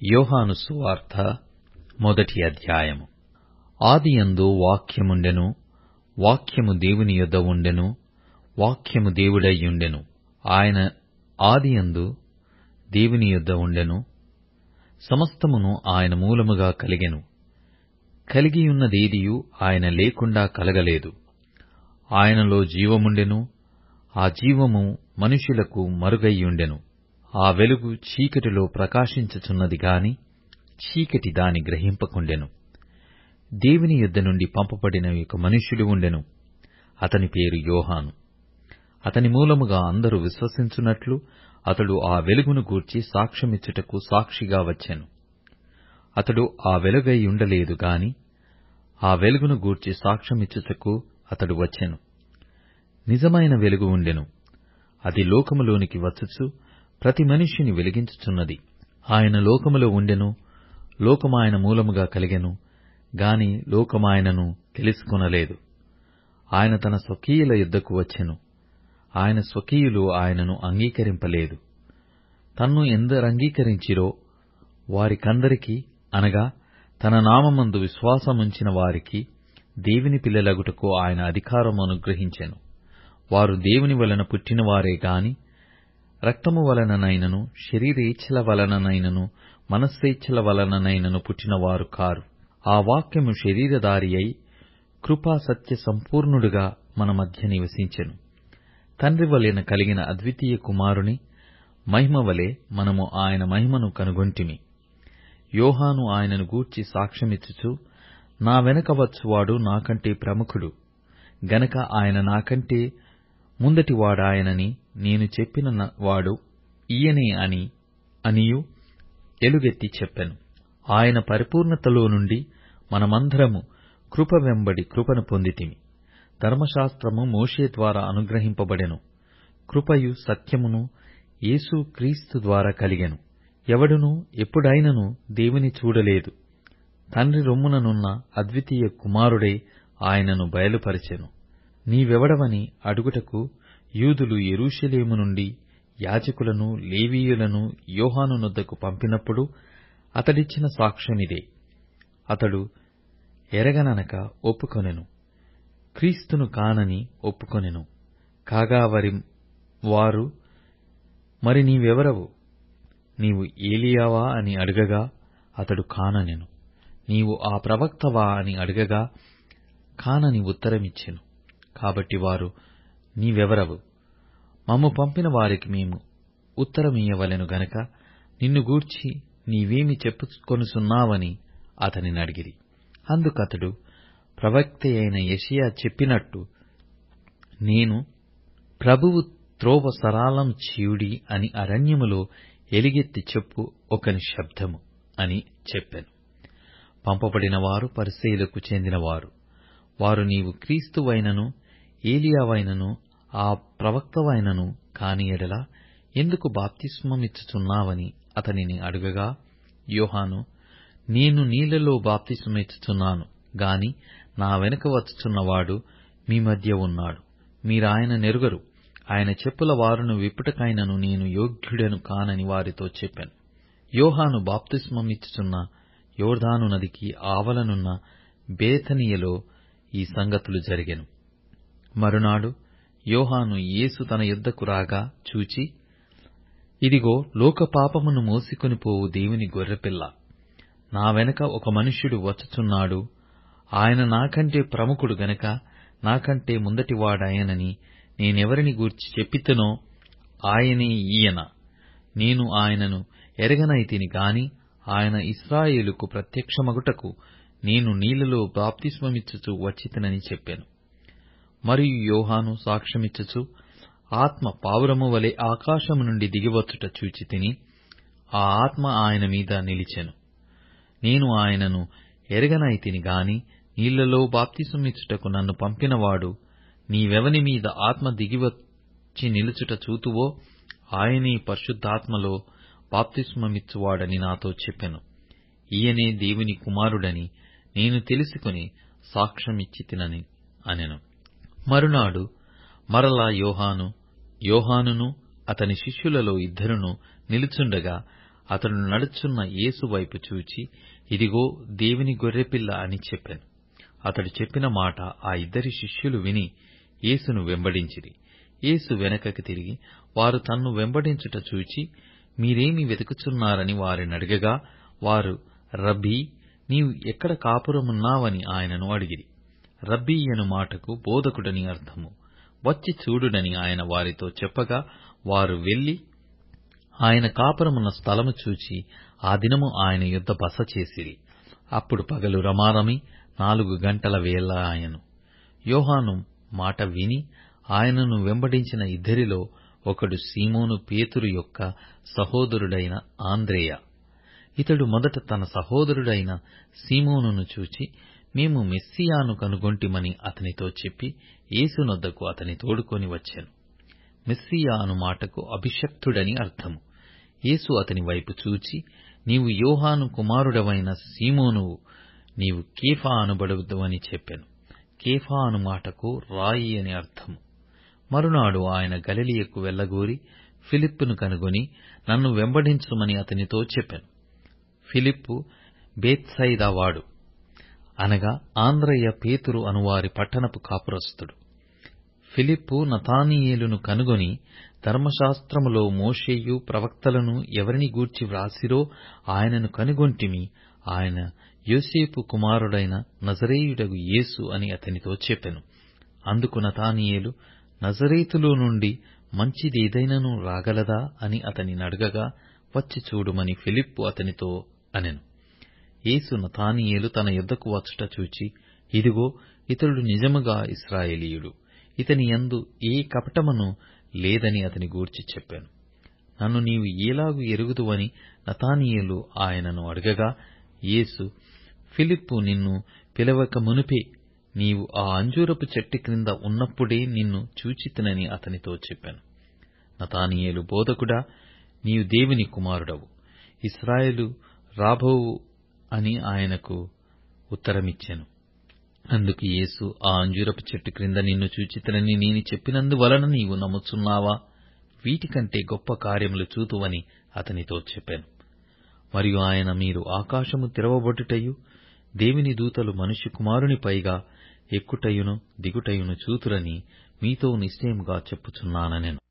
యోహాను సువార్త మొదటి అధ్యాయము ఆదియందు వాక్యముండెను వాక్యము దేవుని యొద్ద ఉండెను వాక్యము దేవుడై ఉండెను ఆయన ఆదియందు దేవుని యొద్ద ఉండెను సమస్తమును ఆయన మూలముగా కలిగెను కలిగియున్నదేదియు ఆయన లేకుండా కలగలేదు ఆయనలో జీవముండెను ఆ జీవము మనుషులకు మరుగైయుండెను ఆ వెలుగు చీకటిలో ప్రకాశించుచున్నది గాని చీకటి దాని గ్రహింపకుండెను దేవుని యొద్ద నుండి పంపబడిన ఒక మనుష్యుడు ఉండెను అతని పేరు యోహాను అతని మూలముగా అందరూ విశ్వసించున్నట్లు అతడు ఆ వెలుగును గూర్చి సాక్ష్యమిచ్చుటకు సాక్షిగా వచ్చెను అతడు ఆ వెలుగై ఉండలేదు గాని ఆ వెలుగును గూర్చి సాక్ష్యమిచ్చుటకు అతడు వచ్చెను నిజమైన వెలుగు ఉండెను అది లోకములోనికి వచ్చుచు ప్రతి మనుష్యుని వెలిగించుచున్నది ఆయన లోకములో ఉండెను లోకమాయన మూలముగా కలిగెను గాని లోకమాయనను తెలుసుకొనలేదు ఆయన తన స్వకీయుల యొద్దకు వచ్చెను ఆయన స్వకీయులు ఆయనను అంగీకరింపలేదు తన్ను ఎందరంగీకరించిరో వారికందరికీ అనగా తన నామమందు విశ్వాసముంచిన వారికి దేవుని పిల్లలగుటకు ఆయన అధికారము అనుగ్రహించెను వారు దేవుని వలన పుట్టినవారే గాని రక్తము వలననైనను శరీరేచ్ఛల వలననైనను మనస్సేచ్ఛల వలననైనను పుట్టినవారు కారు ఆ వాక్యము శరీరధారి అయి కృపా సత్య సంపూర్ణుడుగా మన మధ్య నివసించెను తండ్రి వలన కలిగిన అద్వితీయ కుమారుని మహిమ వలె మనము ఆయన మహిమను కనుగొంటిమి యోహాను ఆయనను గూర్చి సాక్ష్యమిచ్చుచు నా వెనక వచ్చువాడు నాకంటే ప్రముఖుడు గనక ఆయన నాకంటే ముందటివాడాయనని నేను చెప్పిన వాడు ఈయనే అని అనియు ఎలుగెత్తి చెప్పెను ఆయన పరిపూర్ణతలో నుండి మనమందరము కృప వెంబడి కృపను పొందితిమి ధర్మశాస్త్రము మోషే ద్వారా అనుగ్రహింపబడెను కృపయు సత్యమును యేసు క్రీస్తు ద్వారా కలిగెను ఎవడునూ ఎప్పుడైనను దేవుని చూడలేదు తండ్రి రొమ్ముననున్న అద్వితీయ కుమారుడే ఆయనను బయలుపరచెను నీవెవడవని అడుగుటకు యూదులు యెరూషలేము నుండి యాజకులను లేవీయులను యోహాను నొద్దకు పంపినప్పుడు అతడిచ్చిన సాక్ష్యమిదే అతడు ఎరగననక ఒప్పుకొనెను క్రీస్తును కానని ఒప్పుకొనెను కాగా వరి వారు మరి నీవెవరవు నీవు ఏలియావా అని అడగగా అతడు కాననెను నీవు ఆ ప్రవక్తవా అని అడగగా కానని ఉత్తరమిచ్చెను కాబట్టి వారు నీవెవరవు మమ్ము పంపిన వారికి మేము ఉత్తరమియ్యవలెను గనక నిన్ను గూర్చి నీవేమి చెప్పుకొనుచున్నావని అతనిని అడిగిరి అందుకతడు ప్రవక్తయైన యెషయా చెప్పినట్టు నేను ప్రభువు త్రోవ సరాలం చేయుడి అని అరణ్యములో ఎలుగెత్తి చెప్పు ఒకని శబ్దము అని చెప్పెను పంపబడిన వారు పరిసయులకు చెందినవారు వారు నీవు క్రీస్తువైనను ఏలియావైనను ఆ ప్రవక్తవైనను కాని ఎడల ఎందుకు బాప్తిస్మమిచ్చుచున్నావని అతనిని అడుగగా యోహాను నేను నీళ్లలో బాప్తిస్మమిచ్చుచున్నాను గాని నా వెనుక వచ్చుచున్నవాడు మీ మధ్య ఉన్నాడు మీరాయన నెరుగరు ఆయన చెప్పుల వారును విప్పుటకైనను నేను యోగ్యుడను కానని వారితో చెప్పాను యోహాను బాప్తిస్మమిచ్చుచున్న యోర్దాను నదికి ఆవలనున్న బేతనియలో ఈ సంగతులు జరిగెను మరునాడు యోహాను యేసు తన యుద్ధకు రాగా చూచి ఇదిగో లోక పాపమును మోసికొని పోవు దేవుని గొర్రెపిల్ల నా వెనక ఒక మనుష్యుడు వచ్చుచున్నాడు ఆయన నాకంటే ప్రముఖుడు గనక నాకంటే ముందటివాడాయనని నేనెవరిని గూర్చి చెప్పితనో ఆయనే ఈయన నేను ఆయనను ఎరగనైతిని గాని ఆయన ఇస్రాయేలుకు ప్రత్యక్షమగుటకు నేను నీళ్లలో బాప్తిస్మమిచ్చుచు వచ్చితనని చెప్పాను మరియు యోహాను సాక్ష్యమిచ్చుచు ఆత్మ పావురము వలె ఆకాశము నుండి దిగివచ్చుట చూచి తిని ఆ ఆత్మ ఆయన మీద నిలిచెను నేను ఆయనను ఎరగనైతిని గాని నీళ్లలో బాప్తిస్మమిచ్చుటకు నన్ను పంపినవాడు నీవెవని మీద ఆత్మ దిగివచ్చి నిలుచుట చూతువో ఆయనే పరిశుద్ధాత్మలో బాప్తిస్మమిచ్చువాడని నాతో చెప్పెను ఈయనే దేవుని కుమారుడని నేను తెలుసుకుని సాక్ష్యమిచ్చి తినని అనెను మరునాడు మరలా యోహాను యోహానును అతని శిష్యులలో ఇద్దరును నిలుచుండగా అతడు నడుచున్న యేసు వైపు చూచి ఇదిగో దేవుని గొర్రెపిల్ల అని చెప్పాను అతడు చెప్పిన మాట ఆ ఇద్దరి శిష్యులు విని యేసును వెంబడించిరి యేసు వెనకకి తిరిగి వారు తన్ను వెంబడించుట చూచి మీరేమి వెతుకుచున్నారని వారినడగగా వారు రబ్బీ నీవు ఎక్కడ కాపురమున్నావని ఆయనను అడిగిరి రబ్బీ అను మాటకు బోధకుడని అర్థము వచ్చి చూడుడని ఆయన వారితో చెప్పగా వారు వెళ్లి ఆయన కాపురమున్న స్థలము చూచి ఆ దినము ఆయన యుద్ధ బస చేసిరి అప్పుడు పగలు రమారమి నాలుగు గంటల వేళ ఆయను యోహాను మాట విని ఆయనను వెంబడించిన ఇద్దరిలో ఒకడు సీమోను పేతురు యొక్క సహోదరుడైన ఆంద్రేయ ఇతడు మొదట తన సహోదరుడైన సీమోనును చూచి మేము మెస్సియాను కనుగొంటిమని అతనితో చెప్పి యేసునొద్దకు అతని తోడుకొని వచ్చాను మెస్సియా అను మాటకు అభిషక్తుడని అర్థము యేసు అతని వైపు చూచి నీవు యోహాను కుమారుడవైన సీమోనువు నీవు కేఫా అనబడవని చెప్పాను కేఫా అను మాటకు రాయి అని అర్థము మరునాడు ఆయన గలిలియకు వెళ్లగోరి ఫిలిప్పును కనుగొని నన్ను వెంబడించుమని అతనితో చెప్పాను ఫిలిప్పు బేత్సైదా వాడు అనగా ఆంధ్రయ్య పేతురు అనువారి పట్టణపు కాపురస్తుడు ఫిలిప్పు నతానీయేలును కనుగొని ధర్మశాస్త్రములో మోషేయు ప్రవక్తలను ఎవరిని గూర్చి వ్రాసిరో ఆయనను కనుగొంటిమి ఆయన యోసేపు కుమారుడైన నజరేయుడగు యేసు అని అతనితో చెప్పెను అందుకు నతానీయేలు నజరేతులో నుండి మంచిదేదైనను రాగలదా అని అతని నడగగా వచ్చి చూడుమని ఫిలిప్పు అతనితో అనెను యేసు నతానీయేలు తన యొద్దకు వచ్చుట చూచి ఇదిగో ఇతడు నిజముగా ఇస్రాయేలీయుడు ఇతని యందు ఏ కపటమును లేదని అతని గూర్చి చెప్పాను నన్ను నీవు ఏలాగు ఎరుగుదువని నతానీయేలు ఆయనను అడగగా యేసు ఫిలిప్పు నిన్ను పిలవక మునుపే నీవు ఆ అంజూరపు చెట్టు క్రింద ఉన్నప్పుడే నిన్ను చూచితినని అతనితో చెప్పాను నతానీయేలు బోధకుడా నీవు దేవుని కుమారుడవు ఇస్రాయేలు రాబోవు అని ఆయనకు ఉత్తరమిచ్చెను అందుకు యేసు ఆ అంజూరపు చెట్టు క్రింద నిన్ను చూచితనని నేను చెప్పినందువలన నీవు నమ్ముచున్నావా వీటికంటే గొప్ప కార్యములు చూతువని అతనితో చెప్పాను మరియు ఆయన మీరు ఆకాశము తెరవబొట్టుటయు దేవుని దూతలు మనుష్య కుమారుని పైగా ఎక్కుటయును దిగుటయును చూతురని మీతో నిశ్చయముగా చెప్పుచున్నానెను